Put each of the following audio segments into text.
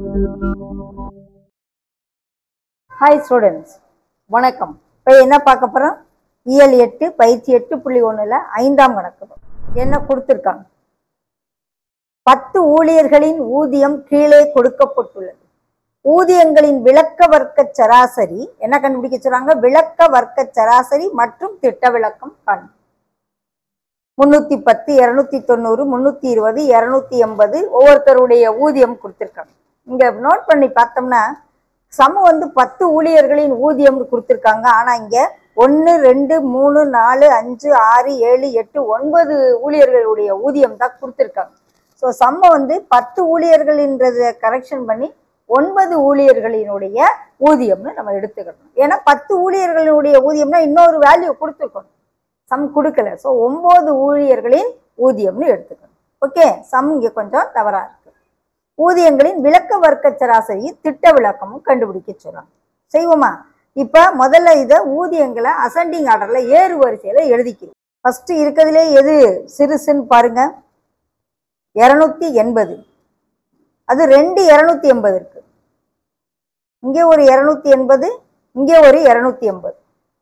hi students வணக்கம் இப்போ என்ன பார்க்க போகிறோம் இயல் எட்டு பயிற்சி எட்டு புள்ளி ஒன்றில் ஐந்தாம் கணக்கு என்ன கொடுத்துருக்காங்க பத்து ஊழியர்களின் ஊதியம் கீழே கொடுக்கப்பட்டுள்ளது ஊதியங்களின் விளக்க வர்க்க சராசரி என்ன கண்டுபிடிக்க சொல்றாங்க விளக்க வர்க்க சராசரி மற்றும் திட்ட விளக்கம் காணும் முன்னூத்தி பத்து இருநூத்தி தொண்ணூறு முன்னூத்தி இருபது இருநூத்தி எண்பது ஒவ்வொருத்தருடைய ஊதியம் கொடுத்துருக்காங்க இங்க நோட் பண்ணி பார்த்தோம்னா சம வந்து பத்து ஊழியர்களின் ஊதியம் கொடுத்துருக்காங்க ஆனா இங்க ஒன்று ரெண்டு மூணு நாலு அஞ்சு ஆறு ஏழு எட்டு ஒன்பது ஊழியர்களுடைய ஊதியம் தான் கொடுத்துருக்காங்க ஸோ சம்ம வந்து பத்து ஊழியர்கள்ன்றத கரெக்ஷன் பண்ணி ஒன்பது ஊழியர்களினுடைய ஊதியம்னு நம்ம எடுத்துக்கணும் ஏன்னா பத்து ஊழியர்களுடைய ஊதியம்னா இன்னொரு வேல்யூ கொடுத்துருக்கணும் சம் கொடுக்கல ஸோ ஒம்பது ஊழியர்களின் ஊதியம்னு எடுத்துக்கணும் ஓகே சம் இங்கே கொஞ்சம் தவறா இருக்கு ஊதியங்களின் விளக்க வர்க்க சராசரி திட்ட விளக்கமும் கண்டுபிடிக்க சொல்றாங்க செய்வோமா இப்போ முதல்ல இதை ஊதியங்களை அசெண்டிங் ஆர்டர்ல ஏறு வரிசையில எழுதிக்கிறோம் ஃபர்ஸ்ட் இருக்கிறதுலே எது சிறுசுன்னு பாருங்க இரநூத்தி எண்பது அது ரெண்டு இரநூத்தி எண்பது இருக்கு இங்கே ஒரு இரநூத்தி எண்பது இங்கே ஒரு இரநூத்தி எண்பது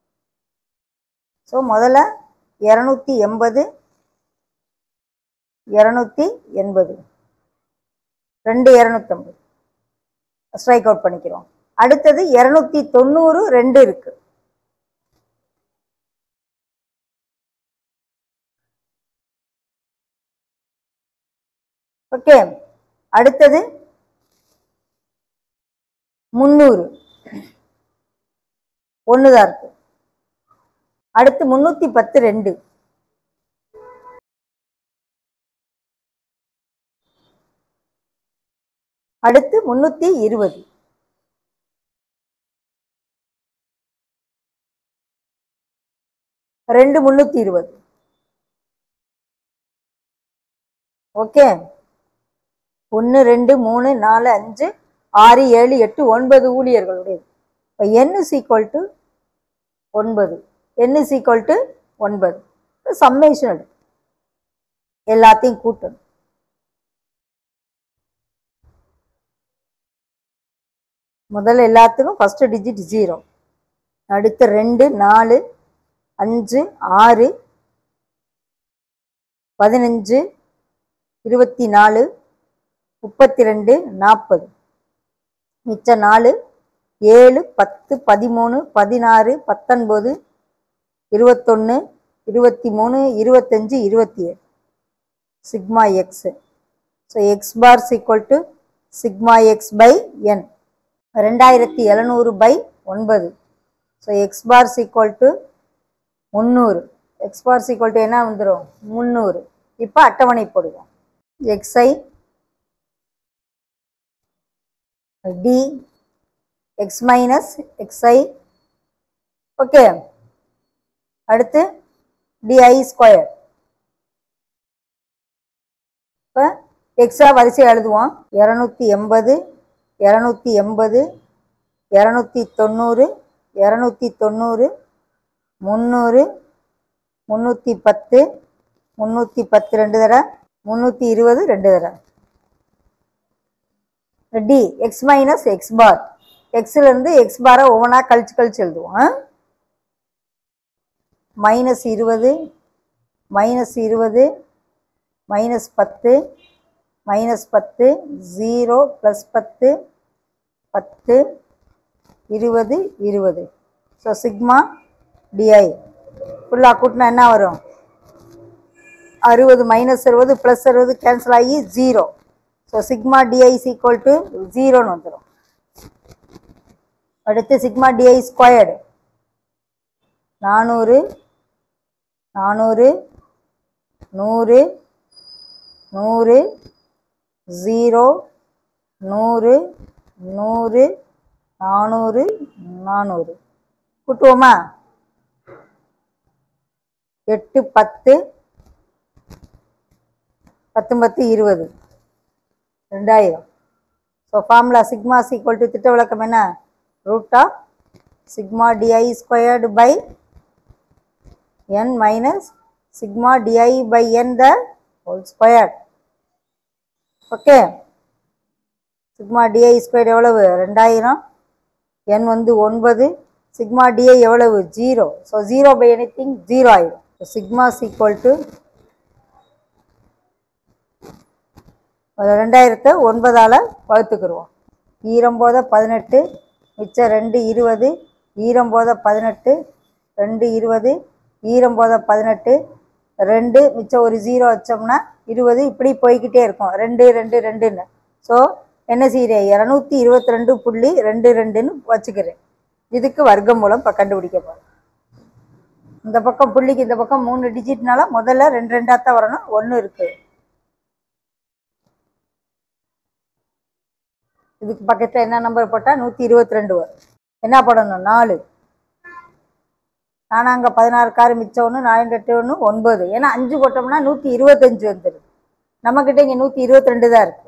ஸோ முதல்ல இரநூத்தி எண்பது இரநூத்தி எண்பது ரெண்டு இரநூத்தம்பது ஸ்ட்ரைக் அவுட் பண்ணிக்கிறோம் அடுத்தது இரநூத்தி தொண்ணூறு ரெண்டு இருக்கு ஓகே அடுத்தது முந்நூறு ஒண்ணுதான் இருக்கு அடுத்து முன்னூத்தி பத்து ரெண்டு அடுத்து முன்னூத்தி இருபது ரெண்டு முன்னூத்தி இருபது ஓகே ஒன்று ரெண்டு மூணு நாலு அஞ்சு ஆறு ஏழு எட்டு ஒன்பது ஊழியர்களுடையது இப்போ என் சீக்வல் டு ஒன்பது என் சீக்வல் டு ஒன்பது சம்மேஷன் எடு எல்லாத்தையும் கூட்டணும் முதல்ல எல்லாத்துக்கும் ஃபர்ஸ்ட் டிஜிட் ஜீரோ அடுத்து ரெண்டு நாலு அஞ்சு ஆறு பதினஞ்சு இருபத்தி நாலு முப்பத்தி ரெண்டு நாற்பது மிச்ச நாலு ஏழு பத்து பதிமூணு பதினாறு பத்தொன்பது இருபத்தொன்று இருபத்தி மூணு இருபத்தஞ்சு இருபத்தி ஏழு sigma x so x bar equal to sigma x by n ரெண்டாயிரத்தி எழுநூறு பை ஒன்பது so x bar equal to முந்நூறு எக்ஸ் பார் சீக்வல் டு என்ன வந்துடும் முந்நூறு இப்போ அட்டவணை போடுவோம் x i d x minus x i okay அடுத்து டிஐ ஸ்கொயர் இப்போ எக்ஸா வரிசை எழுதுவோம் இரநூத்தி எண்பது இரநூத்தி எண்பது இரநூத்தி தொண்ணூறு இரநூத்தி தொண்ணூறு முந்நூறு முந்நூற்றி பத்து முந்நூற்றி பத்து ரெண்டு தடவை முந்நூற்றி இருபது ரெண்டு தடவை d x minus x bar எக்ஸ்லேருந்து எக்ஸ் பாரை ஒவ்வொன்றா கழிச்சு கழிச்சு எழுதுவோம் மைனஸ் இருபது மைனஸ் இருபது மைனஸ் பத்து மைனஸ் பத்து ஜீரோ ப்ளஸ் பத்து பத்து இருபது இருபது ஸோ சிக்மா டிஐ ஃபுல்லாக கூட்டினா என்ன வரும் அறுபது மைனஸ் அறுபது ப்ளஸ் அறுபது கேன்சல் ஆகி zero so sigma d i equal to ஜீரோன்னு வந்துடும் அடுத்து சிக்மா டிஐ ஸ்கொயர்டு நானூறு நானூறு நூறு நூறு ஜீரோ நூறு நூறு நானூறு நானூறு கூட்டுவோமா எட்டு பத்து பத்தொம்பத்து இருபது ரெண்டாயிரம் so formula sigma equal to திட்ட விளக்கம் என்ன root of sigma d i squared by n minus sigma d i by n the whole square okay sigma d i square எவ்வளவு ரெண்டாயிரம் என் வந்து ஒன்பது சிக்மா டிஐ எவ்வளவு zero so zero by anything zero ஆயிடும் sigma equal to ரெண்டாயிரத்தை ஒன்பதால் வகுத்துக்கிடுவோம் ஈரம்போத பதினெட்டு மிச்சம் ரெண்டு இருபது ஈரம்போத பதினெட்டு ரெண்டு இருபது ஈரம்போத பதினெட்டு ரெண்டு மிச்சம் ஒரு ஜீரோ வச்சோம்னா இருபது இப்படி போய்க்கிட்டே இருக்கும் ரெண்டு ரெண்டு ரெண்டுன்னு ஸோ என்ன செய்கிறேன் இரநூத்தி இருபத்தி ரெண்டு புள்ளி ரெண்டு ரெண்டுன்னு வச்சுக்கிறேன் இதுக்கு வர்க்கம் மூலம் இப்போ கண்டுபிடிக்க போகிறேன் இந்த பக்கம் புள்ளிக்கு இந்த பக்கம் மூணு டிஜிட்னால முதல்ல ரெண்டு ரெண்டாக தான் வரணும் ஒன்று இருக்குது இதுக்கு பக்கத்தில் என்ன நம்பர் போட்டால் நூற்றி இருபத்தி ரெண்டு வரும் என்ன போடணும் நாலு நானும் அங்கே பதினாறு காரு மிச்சம் ஒன்று நாலு எட்டு ஒன்று ஒன்பது ஏன்னா அஞ்சு போட்டோம்னா நூற்றி இருபத்தஞ்சு வந்துடுது நம்மக்கிட்ட இங்கே நூற்றி இருபத்தி ரெண்டு தான் இருக்கு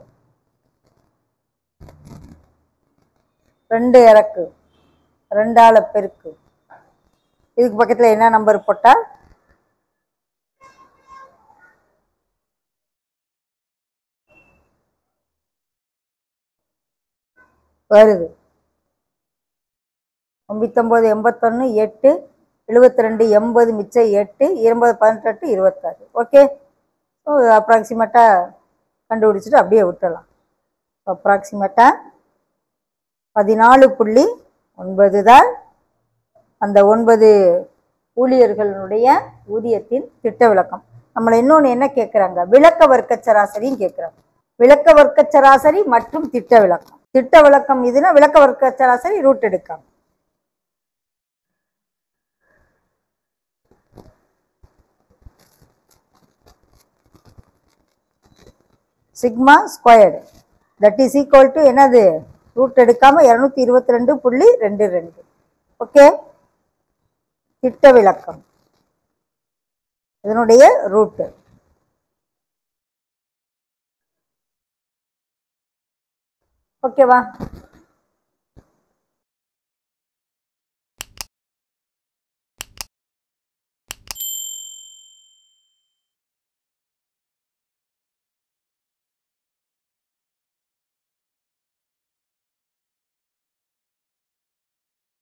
ரெண்டு இறக்கு ரெண்டால பெருக்கு இதுக்கு பக்கத்தில் என்ன நம்பர் போட்டால் வருது தொண்ணூத்தொம்பது எண்பத்தொன்று எட்டு எழுபத்தி ரெண்டு எண்பது மிச்சம் எட்டு இருபது பதினெட்டு இருபத்தாறு ஓகே ஸோ அப்ராக்சிமேட்டாக கண்டுபிடிச்சிட்டு அப்படியே விட்டுடலாம் அப்ராக்சிமேட்டாக பதினாலு புள்ளி ஒன்பது தான் அந்த ஒன்பது ஊழியர்களுடைய ஊதியத்தின் திட்ட விளக்கம் நம்மளை இன்னொன்று என்ன கேட்குறாங்க விளக்க வர்க்க சராசரியும் கேட்குறாங்க விளக்க வர்க்க சராசரி மற்றும் திட்ட விளக்கம் திட்ட விளக்கம் இதுனா விளக்க வர்க்க சராசரி ரூட் எடுக்காம sigma squared that is equal to என்னது ரூட் எடுக்காம இரநூத்தி இருபத்தி ரெண்டு புள்ளி ரெண்டு ரெண்டு ஓகே திட்ட விளக்கம் இதனுடைய ரூட்டு ஓகேவா